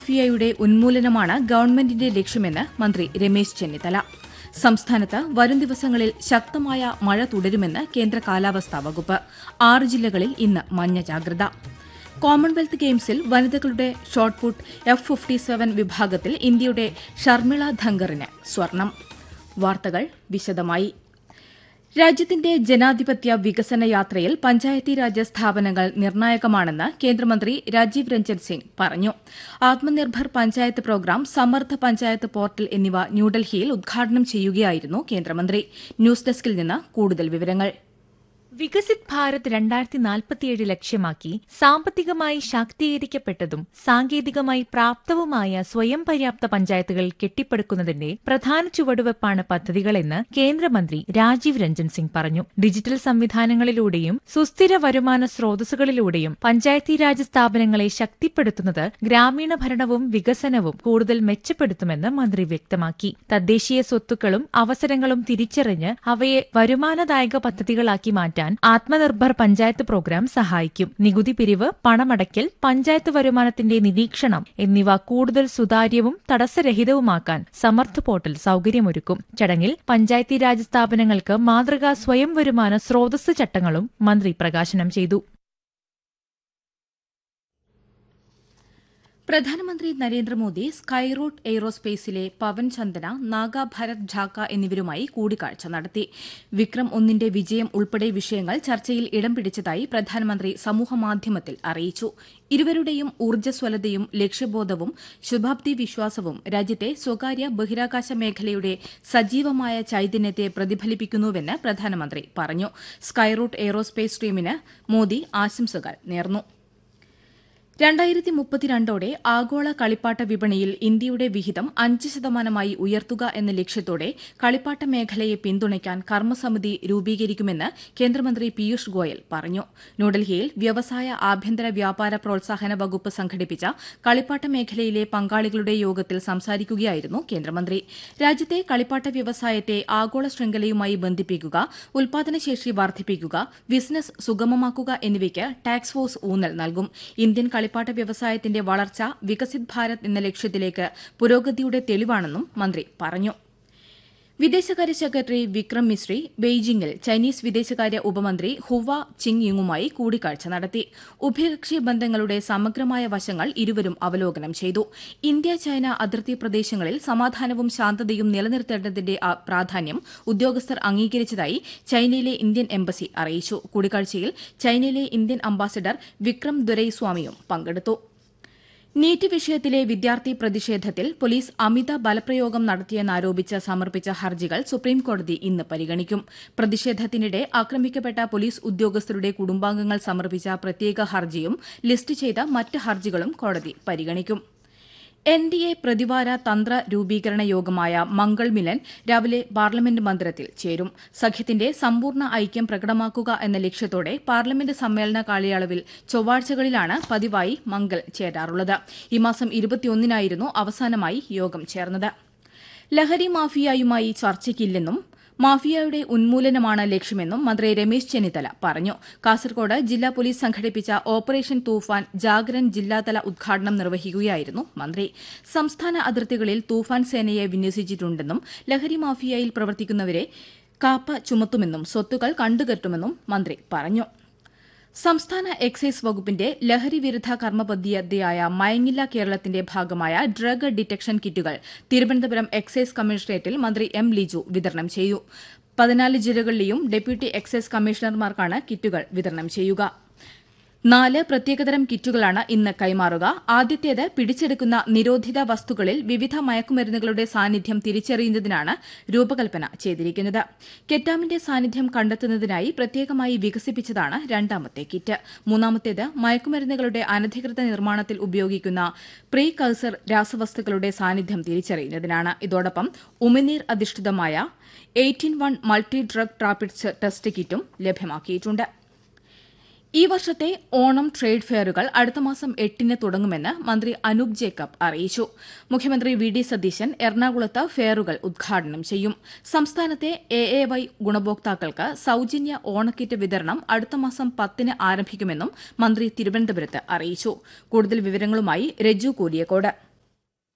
മാഫിയയുടെ ഉന്മൂലനമാണ് ഗവൺമെന്റിന്റെ ലക്ഷ്യമെന്ന് മന്ത്രി രമേശ് ചെന്നിത്തല സംസ്ഥാനത്ത് വരും ദിവസങ്ങളിൽ ശക്തമായ മഴ തുടരുമെന്ന് കേന്ദ്ര കാലാവസ്ഥാ വകുപ്പ് ആറ് ജില്ലകളിൽ ഇന്ന് മഞ്ഞ ജാഗ്രത കോമൺവെൽത്ത് ഗെയിംസിൽ വനിതകളുടെ ഷോട്ട്പുട്ട് എഫ് ഫിഫ്റ്റി സെവൻ വിഭാഗത്തിൽ ഇന്ത്യയുടെ ഷർമിള ധങ്കറിന് സ്വർണം വാർത്തകൾ വിശദമായി രാജ്യത്തിന്റെ ജനാധിപത്യ വികസന യാത്രയിൽ പഞ്ചായത്തി രാജ് സ്ഥാപനങ്ങൾ നിർണായകമാണെന്ന് കേന്ദ്രമന്ത്രി രാജീവ് രഞ്ജൻ സിംഗ് പറഞ്ഞു ആത്മനിർഭർ പഞ്ചായത്ത് പ്രോഗ്രാം സമർത്ഥ പഞ്ചായത്ത് പോർട്ടൽ എന്നിവ ന്യൂഡൽഹിയിൽ ഉദ്ഘാടനം ചെയ്യുകയായിരുന്നു കേന്ദ്രമന്ത്രി ന്യൂസ് ഡെസ്കിൽ നിന്ന് കൂടുതൽ വിവരങ്ങൾ വികസിത് ഭാരത് രണ്ടായിരത്തി നാൽപ്പത്തിയേഴ് ലക്ഷ്യമാക്കി സാമ്പത്തികമായി ശാക്തീകരിക്കപ്പെട്ടതും സാങ്കേതികമായി പ്രാപ്തവുമായ സ്വയം പര്യാപ്ത പഞ്ചായത്തുകൾ കെട്ടിപ്പടുക്കുന്നതിന്റെ പ്രധാന ചുവടുവെപ്പാണ് പദ്ധതികളെന്ന് കേന്ദ്രമന്ത്രി രാജീവ് രഞ്ജൻ സിംഗ് പറഞ്ഞു ഡിജിറ്റൽ സംവിധാനങ്ങളിലൂടെയും സുസ്ഥിര വരുമാന സ്രോതസ്സുകളിലൂടെയും പഞ്ചായത്തി രാജ് സ്ഥാപനങ്ങളെ ശക്തിപ്പെടുത്തുന്നത് ഗ്രാമീണ ഭരണവും വികസനവും കൂടുതൽ മെച്ചപ്പെടുത്തുമെന്ന് മന്ത്രി വ്യക്തമാക്കി തദ്ദേശീയ സ്വത്തുക്കളും അവസരങ്ങളും തിരിച്ചറിഞ്ഞ് അവയെ വരുമാനദായക പദ്ധതികളാക്കി മാറ്റാൻ ആത്മനിർഭർ പഞ്ചായത്ത് പ്രോഗ്രാം സഹായിക്കും നികുതി പിരിവ് പണമടയ്ക്കൽ പഞ്ചായത്ത് വരുമാനത്തിന്റെ നിരീക്ഷണം എന്നിവ കൂടുതൽ സുതാര്യവും തടസ്സരഹിതവുമാക്കാൻ സമർത്ഥ് പോർട്ടൽ സൌകര്യമൊരുക്കും ചടങ്ങിൽ പഞ്ചായത്തി രാജ് സ്ഥാപനങ്ങൾക്ക് മാതൃകാ സ്വയം വരുമാന സ്രോതസ് ചട്ടങ്ങളും മന്ത്രി പ്രകാശനം ചെയ്തു പ്രധാനമന്ത്രി നരേന്ദ്രമോദി സ്കൈറൂട്ട് എയ്റോസ്പേസിലെ പവൻ ചന്ദന നാഗ ഭരത് ഝാക്ക എന്നിവരുമായി കൂടിക്കാഴ്ച നടത്തി വിക്രം ഒന്നിന്റെ വിജയം ഉൾപ്പെടെ വിഷയങ്ങൾ ചർച്ചയിൽ ഇടം പിടിച്ചതായി പ്രധാനമന്ത്രി സമൂഹമാധ്യമത്തിൽ അറിയിച്ചു ഇരുവരുടെയും ഊർജ്ജസ്വലതയും ലക്ഷ്യബോധവും ശുഭാപ്തി വിശ്വാസവും രാജ്യത്തെ സ്വകാര്യ ബഹിരാകാശ മേഖലയുടെ സജീവമായ ചൈതന്യത്തെ പ്രതിഫലിപ്പിക്കുന്നുവെന്ന് പ്രധാനമന്ത്രി പറഞ്ഞു സ്കൈറൂട്ട് എയ്റോസ്പേസ് ടീമിന് മോദി ആശംസകൾ നേർന്നു രണ്ടായിരത്തി മുപ്പത്തിരണ്ടോടെ ആഗോള കളിപ്പാട്ട വിപണിയിൽ ഇന്ത്യയുടെ വിഹിതം അഞ്ച് ശതമാനമായി ഉയർത്തുക എന്ന ലക്ഷ്യത്തോടെ കളിപ്പാട്ട മേഖലയെ പിന്തുണയ്ക്കാൻ കർമ്മസമിതി രൂപീകരിക്കുമെന്ന് കേന്ദ്രമന്ത്രി പീയൂഷ് ഗോയൽ പറഞ്ഞു ന്യൂഡൽഹിയിൽ വ്യവസായ ആഭ്യന്തര വ്യാപാര പ്രോത്സാഹന വകുപ്പ് സംഘടിപ്പിച്ച കളിപ്പാട്ട മേഖലയിലെ പങ്കാളികളുടെ യോഗത്തിൽ സംസാരിക്കുകയായിരുന്നു കേന്ദ്രമന്ത്രി രാജ്യത്തെ കളിപ്പാട്ട വ്യവസായത്തെ ആഗോള ശൃംഖലയുമായി ബന്ധിപ്പിക്കുക ഉൽപാദനശേഷി വർദ്ധിപ്പിക്കുക ബിസിനസ് സുഗമമാക്കുക എന്നിവയ്ക്ക് ടാക്സ് ഫോഴ്സ് ഊന്നൽ നൽകും ഇന്ത്യൻ കളിപ്പാട്ട വ്യവസായത്തിന്റെ വളർച്ച വികസിത് ഭാരത് എന്ന ലക്ഷ്യത്തിലേക്ക് പുരോഗതിയുടെ തെളിവാണെന്നും മന്ത്രി പറഞ്ഞു വിദേശകാര്യ സെക്രട്ടറി വിക്രം മിശ്രി ബെയ്ജിംഗിൽ ചൈനീസ് വിദേശകാര്യ ഉപമന്ത്രി ഹുവ ചിങ് യുങ്ങുമായി കൂടിക്കാഴ്ച നടത്തി ഉഭയകക്ഷി ബന്ധങ്ങളുടെ സമഗ്രമായ വശങ്ങൾ ഇരുവരും അവലോകനം ചെയ്തു ഇന്ത്യ ചൈന അതിർത്തി പ്രദേശങ്ങളിൽ സമാധാനവും ശാന്തതയും നിലനിർത്തേണ്ടതിന്റെ ആ പ്രാധാന്യം ഉദ്യോഗസ്ഥർ അംഗീകരിച്ചതായി ചൈനയിലെ ഇന്ത്യൻ എംബസി അറിയിച്ചു കൂടിക്കാഴ്ചയിൽ ചൈനയിലെ ഇന്ത്യൻ അംബാസിഡർ വിക്രം ദുരൈസ്വാമിയും പങ്കെടുത്തു നീറ്റ് വിഷയത്തിലെ വിദ്യാർത്ഥി പ്രതിഷേധത്തിൽ പോലീസ് അമിത ബലപ്രയോഗം നടത്തിയെന്നാരോപിച്ച് സമർപ്പിച്ച ഹർജികൾ സുപ്രീംകോടതി ഇന്ന് പരിഗണിക്കും പ്രതിഷേധത്തിനിടെ ആക്രമിക്കപ്പെട്ട പോലീസ് ഉദ്യോഗസ്ഥരുടെ കുടുംബാംഗങ്ങൾ സമർപ്പിച്ച പ്രത്യേക ഹർജിയും ലിസ്റ്റ് ചെയ്ത മറ്റ് ഹർജികളും കോടതി പരിഗണിക്കും എൻ ഡി എ പ്രതിവാര തന്ത്ര രൂപീകരണ യോഗമായ മംഗൾ മിലൻ രാവിലെ പാർലമെന്റ് മന്ദിരത്തിൽ ചേരും സഖ്യത്തിന്റെ സമ്പൂർണ്ണ ഐക്യം പ്രകടമാക്കുക എന്ന ലക്ഷ്യത്തോടെ പാർലമെന്റ് സമ്മേളന കാലയളവിൽ ചൊവ്വാഴ്ചകളിലാണ് പതിവായി മംഗൾ ചേരാറുള്ളത് ഈ മാസം ഇരുപത്തിയൊന്നിനായിരുന്നു അവസാനമായി യോഗം ചേർന്നത് ലഹരി മാഫിയയുമായി ചർച്ചയ്ക്കില്ലെന്നും മാഫിയയുടെ ഉന്മൂലനമാണ് ലക്ഷ്യമെന്നും മന്ത്രി രമേശ് ചെന്നിത്തല പറഞ്ഞു കാസർകോട് ജില്ലാ പോലീസ് സംഘടിപ്പിച്ച ഓപ്പറേഷൻ തൂഫാൻ ജാഗരൻ ജില്ലാതല ഉദ്ഘാടനം നിർവഹിക്കുകയായിരുന്നു മന്ത്രി സംസ്ഥാന അതിർത്തികളിൽ തൂഫാൻ സേനയെ വിന്യസിച്ചിട്ടുണ്ടെന്നും ലഹരി മാഫിയയിൽ പ്രവർത്തിക്കുന്നവരെ കാപ്പ ചുമത്തുമെന്നും സ്വത്തുക്കൾ കണ്ടുകെട്ടുമെന്നും മന്ത്രി പറഞ്ഞു സംസ്ഥാന എക്സൈസ് വകുപ്പിന്റെ ലഹരി വിരുദ്ധ കർമ്മ പദ്ധതിയായ മയങ്ങില്ല കേരളത്തിന്റെ ഭാഗമായ ഡ്രഗ് ഡിറ്റക്ഷൻ കിറ്റുകൾ തിരുവനന്തപുരം എക്സൈസ് കമ്മീഷണറേറ്റിൽ മന്ത്രി എം ലിജു വിതരണം ചെയ്തു പതിനാല് ജില്ലകളിലെയും ഡെപ്യൂട്ടി എക്സൈസ് കമ്മീഷണർമാർക്കാണ് കിറ്റുകൾ വിതരണം ചെയ്യുക നാല് പ്രത്യേകതരം കിറ്റുകളാണ് ഇന്ന് കൈമാറുക ആദ്യത്തേത് പിടിച്ചെടുക്കുന്ന നിരോധിത വസ്തുക്കളിൽ വിവിധ മയക്കുമരുന്നുകളുടെ സാന്നിധ്യം തിരിച്ചറിയുന്നതിനാണ് രൂപകൽപ്പന ചെയ്തിരിക്കുന്നത് കെറ്റാമിന്റെ സാന്നിധ്യം കണ്ടെത്തുന്നതിനായി പ്രത്യേകമായി വികസിപ്പിച്ചതാണ് രണ്ടാമത്തെ കിറ്റ് മൂന്നാമത്തേത് മയക്കുമരുന്നുകളുടെ അനധികൃത നിർമ്മാണത്തിൽ ഉപയോഗിക്കുന്ന പ്രീ കൾസർ രാസവസ്തുക്കളുടെ സാന്നിധ്യം തിരിച്ചറിയുന്നതിനാണ് ഇതോടൊപ്പം ഉമിനീർ അധിഷ്ഠിതമായ eighteen one multi drug rapid test കിറ്റും ലഭ്യമാക്കിയിട്ടുണ്ട് ഈ വർഷത്തെ ഓണം ട്രേഡ് ഫെയറുകൾ അടുത്ത മാസം എട്ടിന് തുടങ്ങുമെന്ന് മന്ത്രി അനൂപ് ജേക്കബ് അറിയിച്ചു മുഖ്യമന്ത്രി വി ഡി സതീശൻ എറണാകുളത്ത് ഫെയറുകൾ ഉദ്ഘാടനം ചെയ്യും സംസ്ഥാനത്തെ എ എ വൈ ഗുണഭോക്താക്കൾക്ക് സൌജന്യ ഓണക്കിറ്റ് വിതരണം അടുത്ത മാസം പത്തിന് ആരംഭിക്കുമെന്നും മന്ത്രി തിരുവനന്തപുരത്ത് അറിയിച്ചു കൂടുതൽ വിവരങ്ങളുമായി രജു കൂലിയക്കോട്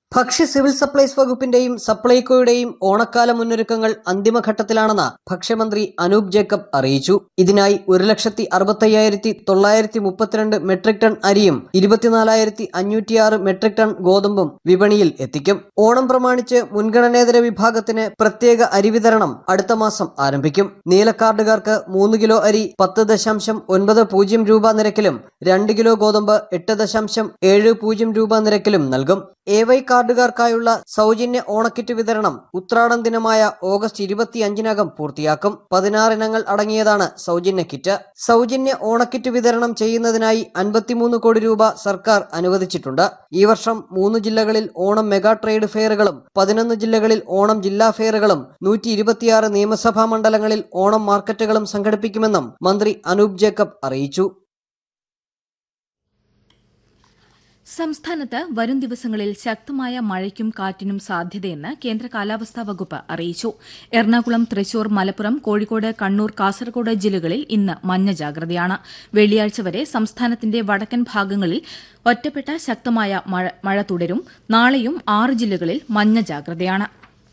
ഭക്ഷ്യ സിവിൽ സപ്ലൈസ് വകുപ്പിന്റെയും സപ്ലൈകോയുടെയും ഓണക്കാല മുന്നൊരുക്കങ്ങൾ അന്തിമഘട്ടത്തിലാണെന്ന് ഭക്ഷ്യമന്ത്രി അനൂപ് ജേക്കബ് അറിയിച്ചു ഇതിനായി ഒരു ലക്ഷത്തി അറുപത്തയ്യായിരത്തി തൊള്ളായിരത്തി മുപ്പത്തിരണ്ട് മെട്രിക് ടൺ അരിയും ഇരുപത്തിനാലായിരത്തി അഞ്ഞൂറ്റിയാറ് മെട്രിക് ടൺ ഗോതമ്പും വിപണിയിൽ എത്തിക്കും ഓണം പ്രമാണിച്ച് മുൻഗണനേതര വിഭാഗത്തിന് പ്രത്യേക അരി വിതരണം അടുത്ത മാസം ആരംഭിക്കും നീലക്കാർഡുകാർക്ക് മൂന്ന് കിലോ അരി പത്ത് ദശാംശം ഒൻപത് പൂജ്യം രൂപ നിരക്കിലും രണ്ട് കിലോ ഗോതമ്പ് എട്ട് ദശാംശം ഏഴ് പൂജ്യം രൂപ നിരക്കിലും നൽകും എ വൈ കാർഡുകാർക്കായുള്ള സൗജന്യ ഓണക്കിറ്റ് വിതരണം ഉത്രാടം ദിനമായ ഓഗസ്റ്റ് ഇരുപത്തിയഞ്ചിനകം പൂർത്തിയാക്കും പതിനാറിനങ്ങൾ അടങ്ങിയതാണ് സൗജന്യ കിറ്റ് സൗജന്യ ഓണക്കിറ്റ് വിതരണം ചെയ്യുന്നതിനായി അൻപത്തിമൂന്ന് കോടി രൂപ സർക്കാർ അനുവദിച്ചിട്ടുണ്ട് ഈ വർഷം മൂന്ന് ജില്ലകളിൽ ഓണം മെഗാ ട്രേഡ് ഫെയറുകളും പതിനൊന്ന് ജില്ലകളിൽ ഓണം ജില്ലാ ഫെയറുകളും നൂറ്റി ഇരുപത്തിയാറ് നിയമസഭാ മണ്ഡലങ്ങളിൽ ഓണം മാർക്കറ്റുകളും സംഘടിപ്പിക്കുമെന്നും മന്ത്രി അനൂപ് ജേക്കബ് അറിയിച്ചു സംസ്ഥാനത്ത് വരും ദിവസങ്ങളിൽ ശക്തമായ മഴയ്ക്കും കാറ്റിനും സാധ്യതയെന്ന് കേന്ദ്ര കാലാവസ്ഥാ വകുപ്പ് അറിയിച്ചു എറണാകുളം തൃശൂർ മലപ്പുറം കോഴിക്കോട് കണ്ണൂർ കാസർഗോഡ് ജില്ലകളിൽ ഇന്ന് മഞ്ഞ ജാഗ്രതയാണ് വെള്ളിയാഴ്ച വരെ സംസ്ഥാനത്തിന്റെ വടക്കൻ ഭാഗങ്ങളിൽ ഒറ്റപ്പെട്ട ശക്തമായ മഴ തുടരും നാളെയും ആറ് ജില്ലകളിൽ മഞ്ഞ ജാഗ്രതയാണ്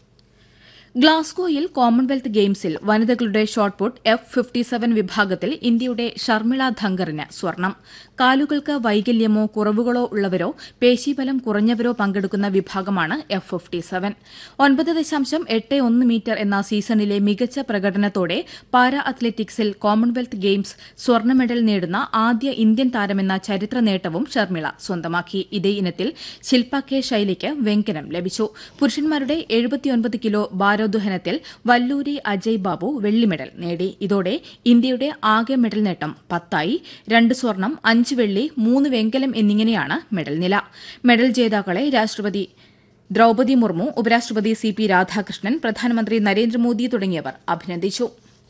ഗ്ലാസ്ഗോയിൽ കോമൺവെൽത്ത് ഗെയിംസിൽ വനിതകളുടെ ഷോട്ട്പുട്ട് എഫ് ഫിഫ്റ്റി സെവൻ വിഭാഗത്തിൽ ഇന്ത്യയുടെ ഷർമിള ധങ്കറിന് സ്വർണം കാലുകൾക്ക് വൈകല്യമോ കുറവുകളോ ഉള്ളവരോ പേശീബലം കുറഞ്ഞവരോ പങ്കെടുക്കുന്ന വിഭാഗമാണ് എഫ് ഫിഫ്റ്റി സെവൻ ഒൻപത് ദശാംശം എട്ട് ഒന്ന് മീറ്റർ എന്ന സീസണിലെ മികച്ച പ്രകടനത്തോടെ പാരാ അത്ലറ്റിക്സിൽ കോമൺവെൽത്ത് ഗെയിംസ് സ്വർണ്ണ മെഡൽ നേടുന്ന ആദ്യ ഇന്ത്യൻ താരമെന്ന ചരിത്ര നേട്ടവും ഷർമിള സ്വന്തമാക്കി ഇതേ ഇനത്തിൽ ശിൽപ കെ ശൈലിക്ക് വെങ്കലം ലഭിച്ചു പുരുഷന്മാരുടെ എഴുപത്തിയൊൻപത് കിലോ ഭാരോദ്വഹനത്തിൽ വല്ലൂരി അജയ് ബാബു വെള്ളി മെഡൽ നേടി ഇതോടെ ഇന്ത്യയുടെ ആകെ മെഡൽ നേട്ടം പത്തായി രണ്ട് സ്വർണം അഞ്ച് വെള്ളി മൂന്ന് വെങ്കലം എന്നിങ്ങനെയാണ് മെഡൽ നില മെഡൽ ജേതാക്കളെ രാഷ്ട്രപതി ദ്രൌപതി മുർമു ഉപരാഷ്ട്രപതി സി പി രാധാകൃഷ്ണൻ പ്രധാനമന്ത്രി നരേന്ദ്രമോദി തുടങ്ങിയവർ അഭിനന്ദിച്ചു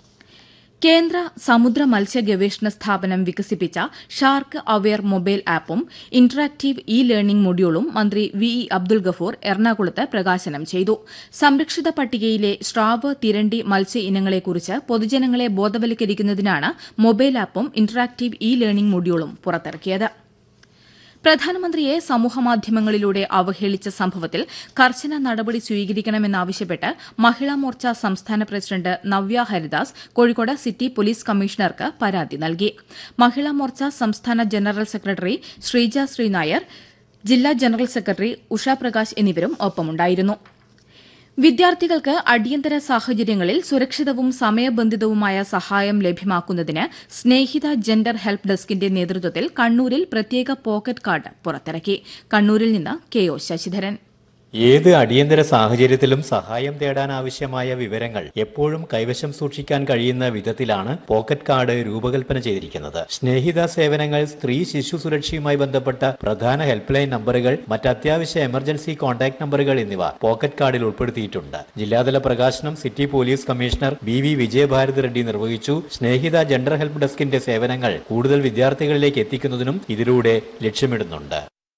കേന്ദ്ര സമുദ്ര മത്സ്യ ഗവേഷണ സ്ഥാപനം വികസിപ്പിച്ച ഷാർക്ക് അവെയർ മൊബൈൽ ആപ്പും ഇന്ററാക്ടീവ് ഇ ലേണിംഗ് മൊഡ്യൂളും മന്ത്രി വി ഇ അബ്ദുൾ ഗഫൂർ എറണാകുളത്ത് പ്രകാശനം ചെയ്തു സംരക്ഷിത പട്ടികയിലെ സ്രാവ് തിരണ്ടി മത്സ്യ ഇനങ്ങളെക്കുറിച്ച് പൊതുജനങ്ങളെ ബോധവൽക്കരിക്കുന്നതിനാണ് മൊബൈൽ ആപ്പും ഇന്ററാക്ടീവ് ഇ ലേണിംഗ് മൊഡ്യൂളും പുറത്തിറക്കിയത് പ്രധാനമന്ത്രിയെ സമൂഹമാധ്യമങ്ങളിലൂടെ അവഹേളിച്ച സംഭവത്തിൽ കർശന നടപടി സ്വീകരിക്കണമെന്നാവശ്യപ്പെട്ട് മഹിളാ മോർച്ച സംസ്ഥാന president Navya Haridas Kozhikode city police കമ്മീഷണർക്ക് പരാതി നൽകി മഹിളാ മോർച്ച സംസ്ഥാന ജനറൽ സെക്രട്ടറി ശ്രീജ ശ്രീനായർ ജില്ലാ ജനറൽ സെക്രട്ടറി ഉഷാപ്രകാശ് എന്നിവരും ഒപ്പമുണ്ടായിരുന്നു വിദ്യാർത്ഥികൾക്ക് അടിയന്തര സാഹചര്യങ്ങളിൽ സുരക്ഷിതവും സമയബന്ധിതവുമായ സഹായം ലഭ്യമാക്കുന്നതിന് സ്നേഹിത ജെൻഡർ ഹെൽപ്പ് ഡെസ്കിന്റെ നേതൃത്വത്തിൽ കണ്ണൂരിൽ പ്രത്യേക പോക്കറ്റ് കാർഡ് പുറത്തിറക്കി കണ്ണൂരിൽ നിന്ന് കെ ഒ ശശിധരൻ ഏത് അടിയന്തര സാഹചര്യത്തിലും സഹായം തേടാൻ ആവശ്യമായ വിവരങ്ങൾ എപ്പോഴും കൈവശം സൂക്ഷിക്കാൻ കഴിയുന്ന വിധത്തിലാണ് പോക്കറ്റ് കാർഡ് രൂപകൽപ്പന ചെയ്തിരിക്കുന്നത് സ്നേഹിത സേവനങ്ങൾ സ്ത്രീ ശിശു സുരക്ഷയുമായി ബന്ധപ്പെട്ട പ്രധാന ഹെൽപ്പ് ലൈൻ നമ്പറുകൾ മറ്റ് അത്യാവശ്യ എമർജൻസി കോൺടാക്ട് നമ്പറുകൾ എന്നിവ പോക്കറ്റ് കാർഡിൽ ഉൾപ്പെടുത്തിയിട്ടുണ്ട് ജില്ലാതല പ്രകാശനം city police commissioner B V Vijayabharathi Reddy നിർവഹിച്ചു സ്നേഹിത ജെൻഡർ ഹെൽപ്പ് ഡെസ്കിന്റെ സേവനങ്ങൾ കൂടുതൽ വിദ്യാർത്ഥികളിലേക്ക് എത്തിക്കുന്നതിനും ഇതിലൂടെ ലക്ഷ്യമിടുന്നുണ്ട്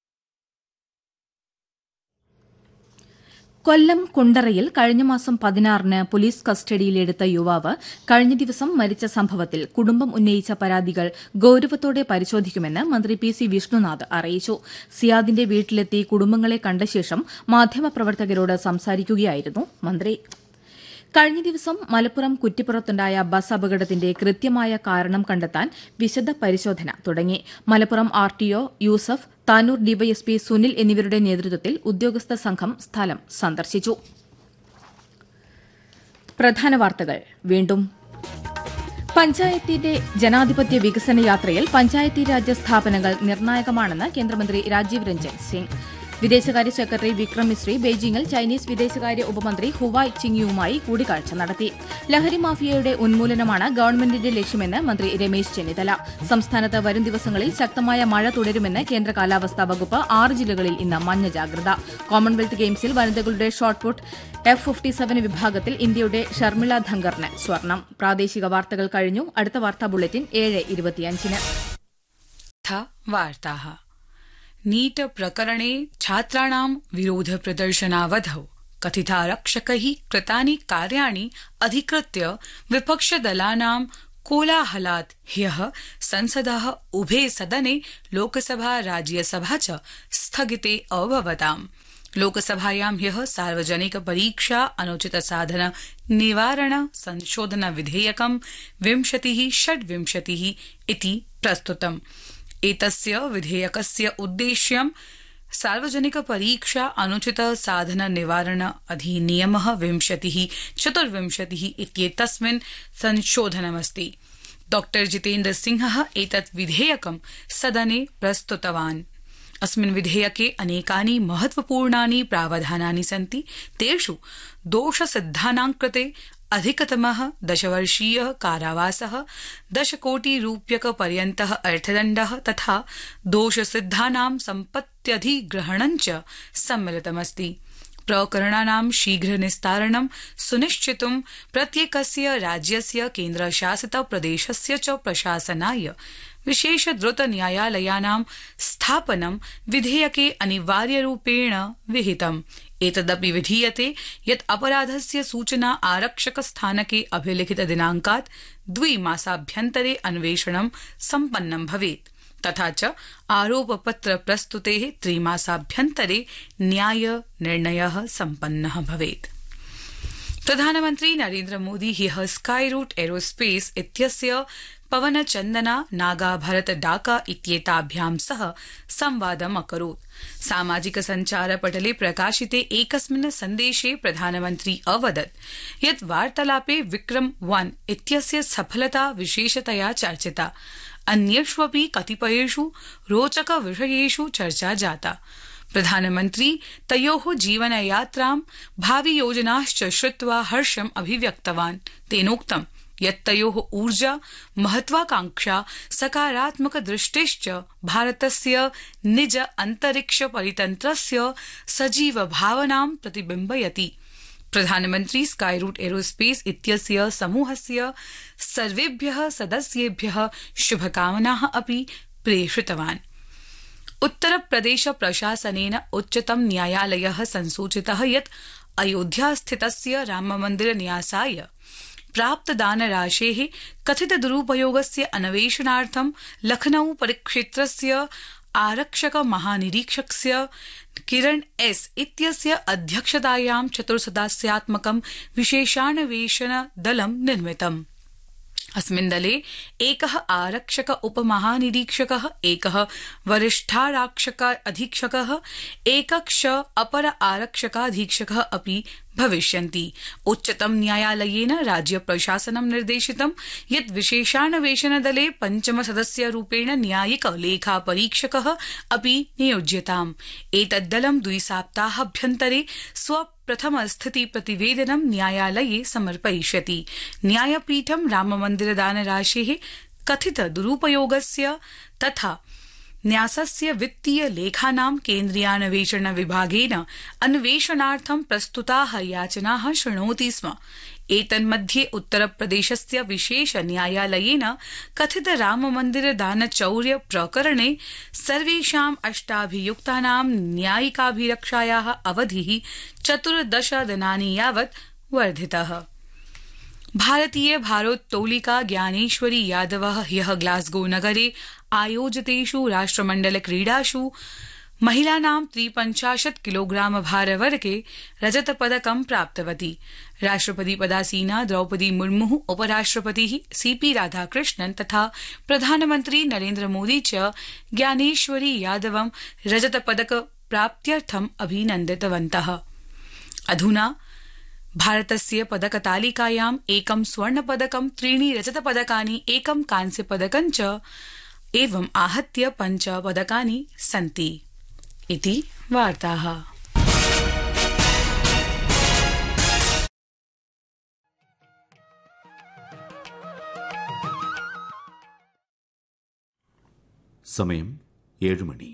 കൊല്ലം കുണ്ടറയിൽ കഴിഞ്ഞ മാസം പതിനാറിന് പോലീസ് കസ്റ്റഡിയിലെടുത്ത യുവാവ് കഴിഞ്ഞ ദിവസം മരിച്ച സംഭവത്തിൽ കുടുംബം ഉന്നയിച്ച പരാതികൾ ഗൌരവത്തോടെ പരിശോധിക്കുമെന്ന് മന്ത്രി പി സി വിഷ്ണുനാഥ് അറിയിച്ചു സിയാദിന്റെ വീട്ടിലെത്തി കുടുംബങ്ങളെ കണ്ട ശേഷം മാധ്യമപ്രവർത്തകരോട് സംസാരിക്കുകയായിരുന്നു മന്ത്രി കഴിഞ്ഞ ദിവസം മലപ്പുറം കുറ്റിപ്പുറത്തുണ്ടായ ബസ് അപകടത്തിന്റെ കൃത്യമായ കാരണം കണ്ടെത്താൻ വിശദ പരിശോധന തുടങ്ങി Malappuram R T O Yusuf Tanur DYSP Sunil എന്നിവരുടെ നേതൃത്വത്തിൽ ഉദ്യോഗസ്ഥ സംഘം സ്ഥലം സന്ദർശിച്ചു പ്രധാന വാർത്തകൾ വീണ്ടും പഞ്ചായത്തിന്റെ ജനാധിപത്യ വികസന യാത്രയിൽ പഞ്ചായത്തി രാജ് സ്ഥാപനങ്ങൾ നിർണായകമാണെന്ന് കേന്ദ്രമന്ത്രി രാജീവ് രഞ്ജൻ സിംഗ് വിദേശകാര്യ സെക്രട്ടറി വിക്രം മിശ്രി ബെയ്ജിംഗിൽ ചൈനീസ് വിദേശകാര്യ ഉപമന്ത്രി ഹുവായ് ചിങ്യുവുമായി കൂടിക്കാഴ്ച നടത്തി ലഹരി മാഫിയയുടെ ഉന്മൂലനമാണ് ഗവൺമെന്റിന്റെ ലക്ഷ്യമെന്ന് മന്ത്രി രമേശ് ചെന്നിത്തല സംസ്ഥാനത്ത് വരും ദിവസങ്ങളിൽ ശക്തമായ മഴ തുടരുമെന്ന് കേന്ദ്ര കാലാവസ്ഥാ വകുപ്പ് ആറ് ജില്ലകളിൽ ഇന്ന് മഞ്ഞ ജാഗ്രത കോമൺവെൽത്ത് ഗെയിംസിൽ വനിതകളുടെ ഷോട്ട്പുട്ട് എഫ് ഫിഫ്റ്റി സെവൻ വിഭാഗത്തിൽ ഇന്ത്യയുടെ ഷർമിള ധങ്കറിന് സ്വർണം പ്രാദേശിക വാർത്തകൾ കഴിഞ്ഞു അടുത്ത വാർത്താ ബുള്ളറ്റിൻ ഏഴ് ഇരുപത്തിയഞ്ചിന് वार्ताः नीट प्रकरणे छात्राणां विरोध प्रदर्शनावधौ कथितारक्षकै कृतानि कार्याणि अधिकृत्य विपक्षदलानां कोलाहलात् ह्यः संसद उभे सदने लोकसभा राज्यसभा च स्थगिते अभवताम् लोकसभायां ह्यः सार्वजनिक परीक्षा अनुचित साधन निवारण संशोधन विधेयकं विंशतिः षड्विंशतिः इति प्रस्तुतम् एतस्य विधेयकस्य उद्देश्यं सार्वजनिक परीक्षा अनुचित साधन निवारण अधिनियम विंशतिः चतुर्विंशतिः इत्येतस्मिन् संशोधनमस्ति डॉ जितेन्द्र सिंह एतत् विधेयकं सदने प्रस्तुतवान् अस्मिन् विधेयके अनेकानि महत्वपूर्णानि प्रावधानानि सन्ति तेषु दोषसिद्धानां कृते अधिकतमः दशवर्षीय कारावासः दशकोटिरूप्यकपर्यन्त अर्थदण्डः तथा दोषसिद्धानां सम्पत्त्यधिग्रहणं च सम्मिलितमस्ति प्रकरणानां शीघ्र निस्तारणं सुनिश्चितुं प्रत्येकस्य राज्यस्य केन्द्रशासित प्रदेशस्य च प्रशासनाय विशेष द्रुत न्यायालयानां स्थापनं विधेयके अनिवार्यरूपेण विहितम् एतदपि विधीयते यत् अपराधस्य सूचना आरक्षक स्थानके अभिलिखित दिनांकात् द्विमासाभ्यन्तरे अन्वेषणं सम्पन्नं भवेत् तथा च आरोपपत्र प्रस्तुते त्रिमासाभ्यन्तरे न्याय निर्णय सम्पन्न भवेत् प्रधानमन्त्री नरेन्द्र मोदी ह्यः स्काई रूट एरोस्पेस इत्यस्य पवनचन्दना नागा भरत डाका इत्येताभ्यां सह संवादम् अकरोत् सामाजिक सञ्चार पटले प्रकाशिते एकस्मिन् सन्देशे प्रधानमन्त्री अवदत् यत् वार्तालापे विक्रम वन इत्यस्य सफलता विशेषतया चर्चिता अन्यष्वपि कतिपयेषु रोचक विषयेषु चर्चा जाता प्रधानमन्त्री तयोः जीवनयात्रां भावि योजनाश्च श्रुत्वा हर्षम् अभिव्यक्तवान् तेनोक्तम् यत् तयोः ऊर्जा महत्वाकांक्षा सकारात्मक दृष्टिश्च भारतस्य निज अन्तरिक्ष परितन्त्रस्य सजीव भावनां प्रतिबिम्बयति प्रधानमन्त्री स्काई रूट एरोस्पेस इत्यस्य समूहस्य सर्वेभ्यः सदस्येभ्यः शुभकामनाः अपि प्रेषितवान् उत्तरप्रदेश प्रशासनेन उच्चतम न्यायालयः संसूचितः यत् अयोध्या स्थितस्य राममन्दिर न्यासाय प्राप्तदानराशेः कथित दुरुपयोगस्य अन्वेषणार्थं लखनऊ परिक्षेत्रस्य आरक्षक महानिरीक्षकस्य किरण एस इत्यस्य अध्यक्षतायां चतुर्सदस्यात्मकं विशेषान्वेषण दलं निर्मितम् अस्मिन् दले एकः आरक्षक उपमहानिरीक्षकः एकः वरिष्ठारक्षक अधीक्षकः एकक्ष अपर आरक्षकाधीक्षकः अपि भविष्यन्ति उच्चतम न्यायालयेन राज्य प्रशासनं निर्देशितं यत् विशेषान्वेषणदले पञ्चम सदस्यरूपेण न्यायिक लेखा परीक्षकः अपि नियोज्यताम् एतद्दलं द्विसप्ताहाभ्यन्तरे स्व प्रथम स्थिति प्रतिवेदनं न्यायालये समर्पयिष्यति न्यायपीठं राममन्दिरदानराशेः कथित दुरुपयोगस्य तथा न्यासस्य वित्तीय लेखानां केन्द्रीयान्वेषण विभागेन अन्वेषणार्थं प्रस्तुताः याचनाः शृणोति स्म एतन्मध्ये उत्तरप्रदेशस्य विशेष न्यायालयेन कथित राममन्दिर दानचौर्य प्रकरणे सर्वेषाम् अष्टाभियुक्तानां न्यायिकाभिरक्षायाः अवधिः चतुर्दश दिनानि यावत् वर्धितः भारतीय भारोत्तोलिका ज्ञानेश्वरी यादव ह्यः ग्लास्गो नगरे आयोजितेषु राष्ट्रमण्डल क्रीडासु महिलानां त्रिपञ्चाशत् किलोग्राम भारवर्गे रजतपदकं प्राप्तवती राष्ट्रपति पदासीना द्रौपदी मुर्मु उपराष्ट्रपति सीपी राधाकृष्णन तथा प्रधानमन्त्री नरेन्द्र मोदी च ज्ञानेश्वरी यादवं रजतपदक प्राप्त्यर्थम् अभिनन्दितवन्तः अधुना भारतस्य पदकतालिकायाम् एकं स्वर्णपदकं त्रीणि रजतपदकानि एकं कांस्यपदकं च एवम् आहत्य पञ्च पदकानि सन्ति इति वार्ताः സമയം ഏഴ് മണി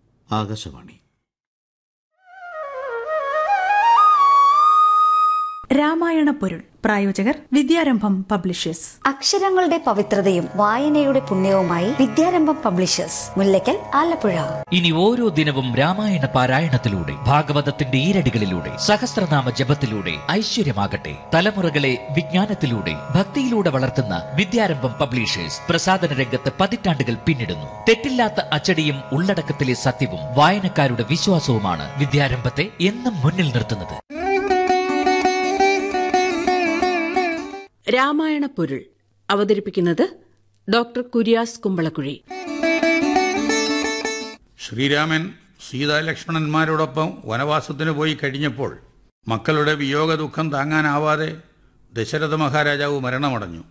ആകാശവാണി രാമായണ പൊരുൾ പ്രായോജകർ വിദ്യാരംഭം പബ്ലിഷേഴ്സ് അക്ഷരങ്ങളുടെ പവിത്രതയും വായനയുടെ പുണ്യവുമായി വിദ്യാരംഭം പബ്ലിഷേഴ്സ് മുല്ലയ്ക്കൽ ആലപ്പുഴ ഇനി ഓരോ ദിനവും രാമായണ പാരായണത്തിലൂടെ ഭാഗവതത്തിന്റെ ഈരടികളിലൂടെ സഹസ്രനാമ ജപത്തിലൂടെ ഐശ്വര്യമാകട്ടെ തലമുറകളെ വിജ്ഞാനത്തിലൂടെ ഭക്തിയിലൂടെ വളർത്തുന്ന വിദ്യാരംഭം പബ്ലിഷേഴ്സ് പ്രസാദന രംഗത്ത് പതിറ്റാണ്ടുകൾ പിന്നിടുന്നു തെറ്റില്ലാത്ത അച്ചടിയും ഉള്ളടക്കത്തിലെ സത്യവും വായനക്കാരുടെ വിശ്വാസവുമാണ് വിദ്യാരംഭത്തെ എന്നും മുന്നിൽ നിർത്തുന്നത് രാമായണ പൊരുൾ അവതരിപ്പിക്കുന്നത് ഡോക്ടർ കുര്യാസ് കുമ്പളക്കുഴി ശ്രീരാമൻ സീതാലക്ഷ്മണന്മാരോടൊപ്പം വനവാസത്തിന് പോയി കഴിഞ്ഞപ്പോൾ മക്കളുടെ വിയോഗ ദുഃഖം താങ്ങാനാവാതെ ദശരഥ മഹാരാജാവ് മരണമടഞ്ഞു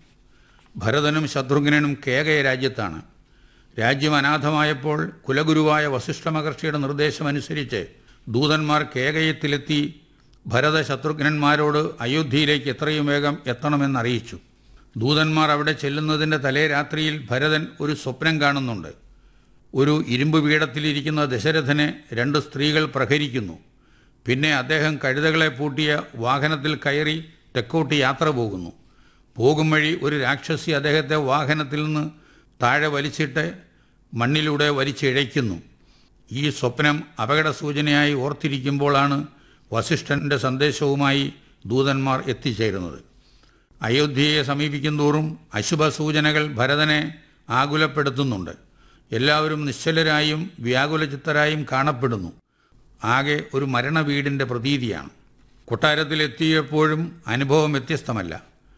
ഭരതനും ശത്രുഘ്നനും കേകയ രാജ്യത്താണ് രാജ്യം അനാഥമായപ്പോൾ കുലഗുരുവായ വസിഷ്ഠ മഹർഷിയുടെ നിർദ്ദേശമനുസരിച്ച് ദൂതന്മാർ കേകയത്തിലെത്തി ഭരത ശത്രുഘ്നന്മാരോട് അയോധ്യയിലേക്ക് എത്രയും വേഗം എത്തണമെന്നറിയിച്ചു ദൂതന്മാർ അവിടെ ചെല്ലുന്നതിൻ്റെ തലേ രാത്രിയിൽ ഭരതൻ ഒരു സ്വപ്നം കാണുന്നുണ്ട് ഒരു ഇരുമ്പ് പീഠത്തിലിരിക്കുന്ന ദശരഥനെ രണ്ട് സ്ത്രീകൾ പ്രഹരിക്കുന്നു പിന്നെ അദ്ദേഹം കഴുതകളെ പൂട്ടിയ വാഹനത്തിൽ കയറി തെക്കോട്ട് യാത്ര പോകുന്നു പോകും വഴി ഒരു രാക്ഷസി അദ്ദേഹത്തെ വാഹനത്തിൽ നിന്ന് താഴെ വലിച്ചിട്ട് മണ്ണിലൂടെ വലിച്ചിഴയ്ക്കുന്നു ഈ സ്വപ്നം അപകട സൂചനയായി ഓർത്തിരിക്കുമ്പോഴാണ് വസിഷ്ഠന്റെ സന്ദേശവുമായി ദൂതന്മാർ എത്തിച്ചേരുന്നത് അയോധ്യയെ സമീപിക്കും തോറും അശുഭ സൂചനകൾ ഭരതനെ ആകുലപ്പെടുത്തുന്നുണ്ട് എല്ലാവരും നിശ്ചലരായും വ്യാകുലചിത്തരായും കാണപ്പെടുന്നു ആകെ ഒരു മരണ വീടിൻ്റെ പ്രതീതിയാണ് കൊട്ടാരത്തിലെത്തിയപ്പോഴും അനുഭവം വ്യത്യസ്തമല്ല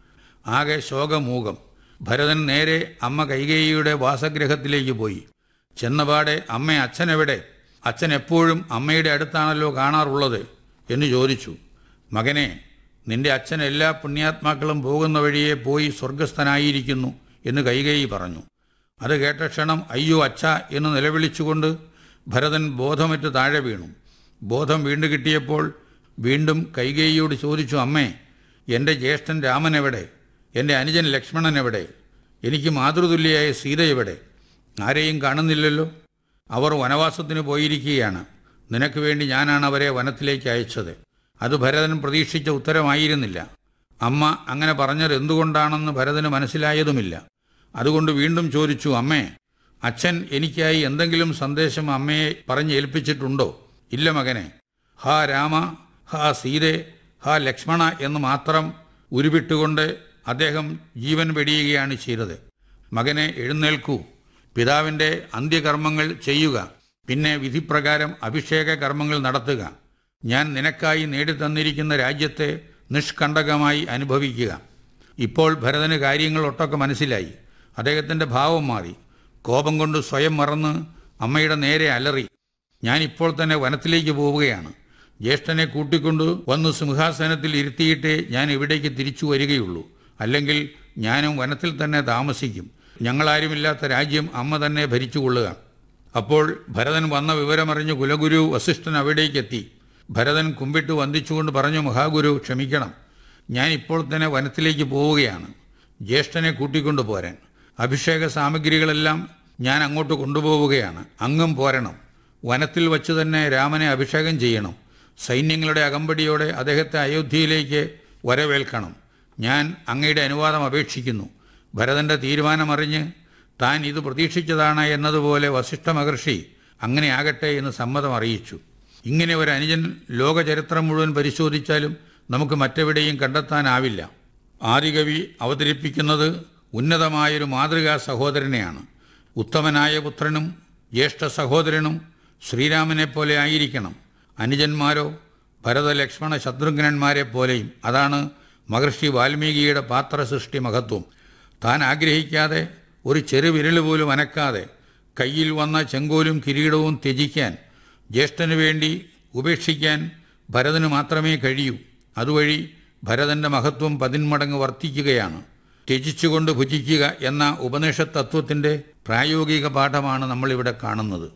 ആകെ ശോകമൂകം ഭരതൻ നേരെ അമ്മ കൈകേയിയുടെ വാസഗ്രഹത്തിലേക്ക് പോയി ചെന്നപാടെ അമ്മ അച്ഛനെവിടെ അച്ഛൻ എപ്പോഴും അമ്മയുടെ അടുത്താണല്ലോ കാണാറുള്ളത് എന്ന് ചോദിച്ചു മകനെ നിന്റെ അച്ഛൻ എല്ലാ പുണ്യാത്മാക്കളും പോകുന്ന വഴിയെ പോയി സ്വർഗസ്ഥനായിരിക്കുന്നു എന്ന് കൈകേയി പറഞ്ഞു അത് കേട്ട ക്ഷണം അയ്യോ അച്ഛ എന്ന് നിലവിളിച്ചുകൊണ്ട് ഭരതൻ ബോധമറ്റ് താഴെ വീണു ബോധം വീണ്ടു കിട്ടിയപ്പോൾ വീണ്ടും കൈകേയിയോട് ചോദിച്ചു അമ്മേ എൻ്റെ ജ്യേഷ്ഠൻ രാമൻ എവിടെ എൻ്റെ അനുജൻ ലക്ഷ്മണൻ എവിടെ എനിക്ക് മാതൃതുല്യയായ സീത എവിടെ ആരെയും കാണുന്നില്ലല്ലോ അവർ വനവാസത്തിന് പോയിരിക്കുകയാണ് നിനക്ക് വേണ്ടി ഞാനാണ് അവരെ വനത്തിലേക്ക് അയച്ചത് അത് ഭരതൻ പ്രതീക്ഷിച്ച ഉത്തരമായിരുന്നില്ല അമ്മ അങ്ങനെ പറഞ്ഞത് എന്തുകൊണ്ടാണെന്ന് ഭരതന് മനസ്സിലായതുമില്ല അതുകൊണ്ട് വീണ്ടും ചോദിച്ചു അമ്മേ അച്ഛൻ എനിക്കായി എന്തെങ്കിലും സന്ദേശം അമ്മയെ പറഞ്ഞ് ഏൽപ്പിച്ചിട്ടുണ്ടോ ഇല്ല മകനെ ഹാ രാമ ഹാ സീതെ ഹാ ലക്ഷ്മണ എന്ന് മാത്രം ഉരുവിട്ടുകൊണ്ട് അദ്ദേഹം ജീവൻ വെടിയുകയാണ് ചെയ്തത് മകനെ എഴുന്നേൽക്കൂ പിതാവിൻ്റെ അന്ത്യകർമ്മങ്ങൾ ചെയ്യുക പിന്നെ വിധിപ്രകാരം അഭിഷേക കർമ്മങ്ങൾ നടത്തുക ഞാൻ നിനക്കായി നേടിത്തന്നിരിക്കുന്ന രാജ്യത്തെ നിഷ്കണ്ടകമായി അനുഭവിക്കുക ഇപ്പോൾ ഭരതന് കാര്യങ്ങൾ ഒട്ടൊക്കെ മനസ്സിലായി അദ്ദേഹത്തിൻ്റെ ഭാവം മാറി കോപം കൊണ്ട് സ്വയം മറന്ന് അമ്മയുടെ നേരെ അലറി ഞാൻ ഇപ്പോൾ തന്നെ വനത്തിലേക്ക് പോവുകയാണ് ജ്യേഷ്ഠനെ കൂട്ടിക്കൊണ്ട് വന്ന് സിംഹാസനത്തിൽ ഇരുത്തിയിട്ടേ ഞാൻ ഇവിടേക്ക് തിരിച്ചു വരികയുള്ളൂ അല്ലെങ്കിൽ ഞാനും വനത്തിൽ തന്നെ താമസിക്കും ഞങ്ങളാരുമില്ലാത്ത രാജ്യം അമ്മ തന്നെ ഭരിച്ചുകൊള്ളുക അപ്പോൾ ഭരതൻ വന്ന വിവരമറിഞ്ഞ് കുലഗുരു വസിഷ്ഠൻ അവിടേക്കെത്തി ഭരതൻ കുമ്പിട്ട് വന്ദിച്ചുകൊണ്ട് പറഞ്ഞു മഹാഗുരു ക്ഷമിക്കണം ഞാൻ ഇപ്പോൾ തന്നെ വനത്തിലേക്ക് പോവുകയാണ് ജ്യേഷ്ഠനെ കൂട്ടിക്കൊണ്ടു പോരാൻ അഭിഷേക സാമഗ്രികളെല്ലാം ഞാൻ അങ്ങോട്ട് കൊണ്ടുപോവുകയാണ് അങ്ങും പോരണം വനത്തിൽ വച്ച് തന്നെ രാമനെ അഭിഷേകം ചെയ്യണം സൈന്യങ്ങളുടെ അകമ്പടിയോടെ അദ്ദേഹത്തെ അയോധ്യയിലേക്ക് വരവേൽക്കണം ഞാൻ അങ്ങയുടെ അനുവാദം അപേക്ഷിക്കുന്നു ഭരതന്റെ തീരുമാനമറിഞ്ഞ് താൻ ഇത് പ്രതീക്ഷിച്ചതാണ് എന്നതുപോലെ വസിഷ്ഠ മഹർഷി അങ്ങനെ ആകട്ടെ എന്ന് സമ്മതം അറിയിച്ചു ഇങ്ങനെ ഒരു അനുജൻ ലോകചരിത്രം മുഴുവൻ പരിശോധിച്ചാലും നമുക്ക് മറ്റെവിടെയും കണ്ടെത്താനാവില്ല ആദികവി അവതരിപ്പിക്കുന്നത് ഉന്നതമായൊരു മാതൃകാ സഹോദരനെയാണ് ഉത്തമനായ പുത്രനും ജ്യേഷ്ഠ സഹോദരനും ശ്രീരാമനെ പോലെ ആയിരിക്കണം അനുജന്മാരോ ഭരത ലക്ഷ്മണ ശത്രുഘ്നന്മാരെ പോലെയും അതാണ് മഹർഷി വാൽമീകിയുടെ പാത്രസൃഷ്ടി മഹത്വം താൻ ആഗ്രഹിക്കാതെ ഒരു ചെറുവിരൽ പോലും അനക്കാതെ കയ്യിൽ വന്ന ചെങ്കോലും കിരീടവും ത്യജിക്കാൻ ജ്യേഷ്ഠനു വേണ്ടി ഉപേക്ഷിക്കാൻ ഭരതന് മാത്രമേ കഴിയൂ അതുവഴി ഭരതന്റെ മഹത്വം പതിന്മടങ്ങ് വർദ്ധിക്കുകയാണ് ത്യജിച്ചുകൊണ്ട് ഭുജിക്കുക എന്ന ഉപനിഷത്ത് തത്വത്തിന്റെ പ്രായോഗിക പാഠമാണ് നമ്മളിവിടെ കാണുന്നത്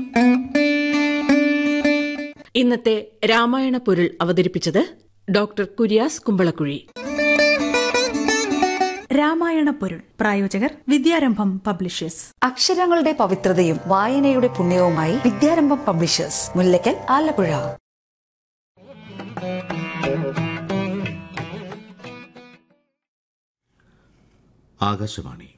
ഇന്നത്തെ രാമായണ പൊരുൾ അവതരിപ്പിച്ചത് ഡോക്ടർ കുര്യാസ് കുമ്പളക്കുഴി രാമായണ പൊരുൾ പ്രായോജകർ വിദ്യാരംഭം പബ്ലിഷേഴ്സ് അക്ഷരങ്ങളുടെ പവിത്രതയും വായനയുടെ പുണ്യവുമായി വിദ്യാരംഭം പബ്ലിഷേഴ്സ് മുല്ലയ്ക്കൽ ആലപ്പുഴ ആകാശവാണി